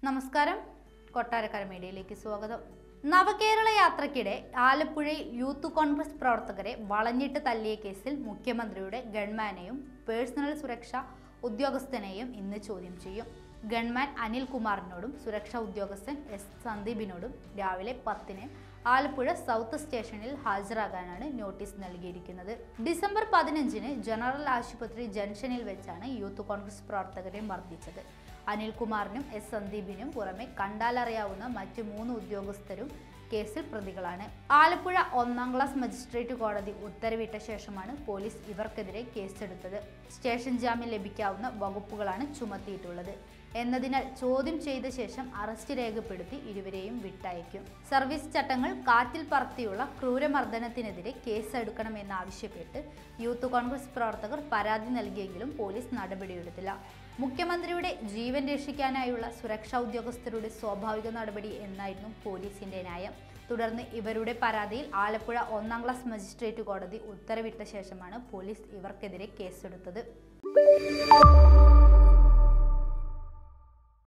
നമസ്കാരം കൊട്ടാരക്കര മീഡിയയിലേക്ക് സ്വാഗതം നവകേരള യാത്രയ്ക്കിടെ ആലപ്പുഴയിൽ യൂത്ത് കോൺഗ്രസ് പ്രവർത്തകരെ വളഞ്ഞിട്ട് തല്ലിയ കേസിൽ മുഖ്യമന്ത്രിയുടെ ഗൺമാനെയും പേഴ്സണൽ സുരക്ഷാ ഉദ്യോഗസ്ഥനെയും ഇന്ന് ചോദ്യം ചെയ്യും ഗൺമാൻ അനിൽകുമാറിനോടും സുരക്ഷാ ഉദ്യോഗസ്ഥൻ എസ് സന്ദീപിനോടും രാവിലെ പത്തിന് ആലപ്പുഴ സൗത്ത് സ്റ്റേഷനിൽ ഹാജരാകാനാണ് നോട്ടീസ് നൽകിയിരിക്കുന്നത് ഡിസംബർ പതിനഞ്ചിന് ജനറൽ ആശുപത്രി ജംഗ്ഷനിൽ വെച്ചാണ് യൂത്ത് കോൺഗ്രസ് പ്രവർത്തകരെ മർദ്ദിച്ചത് അനിൽകുമാറിനും എസ് സന്ദീപിനും പുറമെ കണ്ടാലറിയാവുന്ന മറ്റ് മൂന്ന് ഉദ്യോഗസ്ഥരും കേസിൽ പ്രതികളാണ് ആലപ്പുഴ ഒന്നാം ക്ലാസ് മജിസ്ട്രേറ്റ് കോടതി ഉത്തരവിട്ട ശേഷമാണ് പോലീസ് ഇവർക്കെതിരെ കേസെടുത്തത് സ്റ്റേഷൻ ജാമ്യം ലഭിക്കാവുന്ന വകുപ്പുകളാണ് ചുമത്തിയിട്ടുള്ളത് എന്നതിനാൽ ചോദ്യം ചെയ്ത ശേഷം അറസ്റ്റ് രേഖപ്പെടുത്തി ഇരുവരെയും വിട്ടയക്കും സർവീസ് ചട്ടങ്ങൾ കാറ്റിൽ പറത്തിയുള്ള ക്രൂരമർദ്ദനത്തിനെതിരെ കേസെടുക്കണമെന്നാവശ്യപ്പെട്ട് യൂത്ത് കോൺഗ്രസ് പ്രവർത്തകർ പരാതി നൽകിയെങ്കിലും പോലീസ് നടപടിയെടുത്തില്ല മുഖ്യമന്ത്രിയുടെ ജീവൻ രക്ഷിക്കാനായുള്ള സുരക്ഷാ ഉദ്യോഗസ്ഥരുടെ സ്വാഭാവിക നടപടി എന്നായിരുന്നു പോലീസിന്റെ ന്യായം തുടർന്ന് ഇവരുടെ പരാതിയിൽ ആലപ്പുഴ ഒന്നാം ക്ലാസ് മജിസ്ട്രേറ്റ് കോടതി ഉത്തരവിട്ട ശേഷമാണ് പോലീസ് ഇവർക്കെതിരെ കേസെടുത്തത്